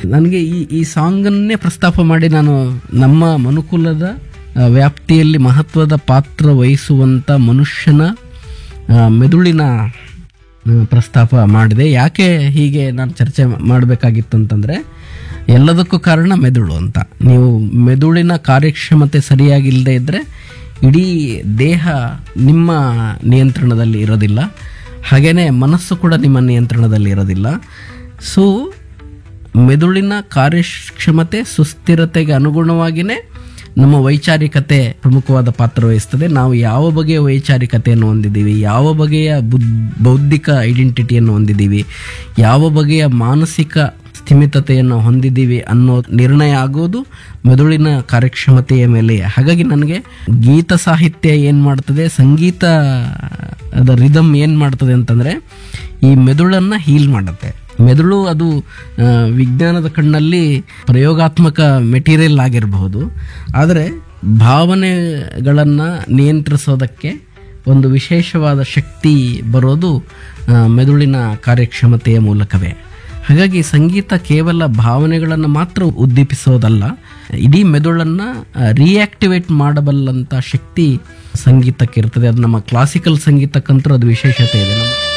ನನಗೆ ಈ ಈ ಸಾಂಗನ್ನೇ ಪ್ರಸ್ತಾಪ ಮಾಡಿ ನಾನು ನಮ್ಮ ಮನುಕುಲದ ಆ, ವ್ಯಾಪ್ತಿಯಲ್ಲಿ ಮಹತ್ವದ ಪಾತ್ರ ವಹಿಸುವಂಥ ಮನುಷ್ಯನ ಆ, ಮೆದುಳಿನ ಆ, ಪ್ರಸ್ತಾಪ ಮಾಡಿದೆ ಯಾಕೆ ಹೀಗೆ ನಾನು ಚರ್ಚೆ ಮಾಡಬೇಕಾಗಿತ್ತು ಅಂತಂದರೆ ಎಲ್ಲದಕ್ಕೂ ಕಾರಣ ಮೆದುಳು ಅಂತ ನೀವು ಮೆದುಳಿನ ಕಾರ್ಯಕ್ಷಮತೆ ಸರಿಯಾಗಿಲ್ಲದೆ ಇದ್ದರೆ ಇಡೀ ದೇಹ ನಿಮ್ಮ ನಿಯಂತ್ರಣದಲ್ಲಿ ಇರೋದಿಲ್ಲ ಹಾಗೆಯೇ ಮನಸ್ಸು ಕೂಡ ನಿಮ್ಮ ನಿಯಂತ್ರಣದಲ್ಲಿ ಇರೋದಿಲ್ಲ ಸೊ ಮೆದುಳಿನ ಕಾರ್ಯಕ್ಷಮತೆ ಸುಸ್ಥಿರತೆಗೆ ಅನುಗುಣವಾಗಿಯೇ ನಮ್ಮ ವೈಚಾರಿಕತೆ ಪ್ರಮುಖವಾದ ಪಾತ್ರ ವಹಿಸ್ತದೆ ನಾವು ಯಾವ ಬಗೆಯ ವೈಚಾರಿಕತೆಯನ್ನು ಹೊಂದಿದ್ದೀವಿ ಯಾವ ಬಗೆಯ ಬುದ್ ಬೌದ್ಧಿಕ ಐಡೆಂಟಿಟಿಯನ್ನು ಹೊಂದಿದ್ದೀವಿ ಯಾವ ಬಗೆಯ ಮಾನಸಿಕ ಸ್ಥಿಮಿತತೆಯನ್ನು ಹೊಂದಿದ್ದೀವಿ ಅನ್ನೋ ನಿರ್ಣಯ ಆಗೋದು ಮೆದುಳಿನ ಕಾರ್ಯಕ್ಷಮತೆಯ ಮೇಲೆ ಹಾಗಾಗಿ ನನಗೆ ಗೀತ ಸಾಹಿತ್ಯ ಏನು ಮಾಡ್ತದೆ ಸಂಗೀತ ಅದ ರಿದಮ್ ಏನು ಮಾಡ್ತದೆ ಅಂತಂದರೆ ಈ ಮೆದುಳನ್ನು ಹೀಲ್ ಮಾಡುತ್ತೆ ಮೆದುಳು ಅದು ಆ, ವಿಜ್ಞಾನದ ಕಣ್ಣಲ್ಲಿ ಪ್ರಯೋಗಾತ್ಮಕ ಮೆಟೀರಿಯಲ್ ಆಗಿರಬಹುದು ಆದರೆ ಭಾವನೆಗಳನ್ನು ನಿಯಂತ್ರಿಸೋದಕ್ಕೆ ಒಂದು ವಿಶೇಷವಾದ ಶಕ್ತಿ ಬರೋದು ಆ, ಮೆದುಳಿನ ಕಾರ್ಯಕ್ಷಮತೆಯ ಮೂಲಕವೇ ಹಾಗಾಗಿ ಸಂಗೀತ ಕೇವಲ ಭಾವನೆಗಳನ್ನು ಮಾತ್ರ ಉದ್ದೀಪಿಸೋದಲ್ಲ ಇಡೀ ಮೆದುಳನ್ನು ರಿಯಾಕ್ಟಿವೇಟ್ ಮಾಡಬಲ್ಲಂಥ ಶಕ್ತಿ ಸಂಗೀತಕ್ಕೆ ಇರ್ತದೆ ಅದು ನಮ್ಮ ಕ್ಲಾಸಿಕಲ್ ಸಂಗೀತಕ್ಕಂತೂ ಅದು ವಿಶೇಷತೆ ಇದೆ ನಮ್ಮ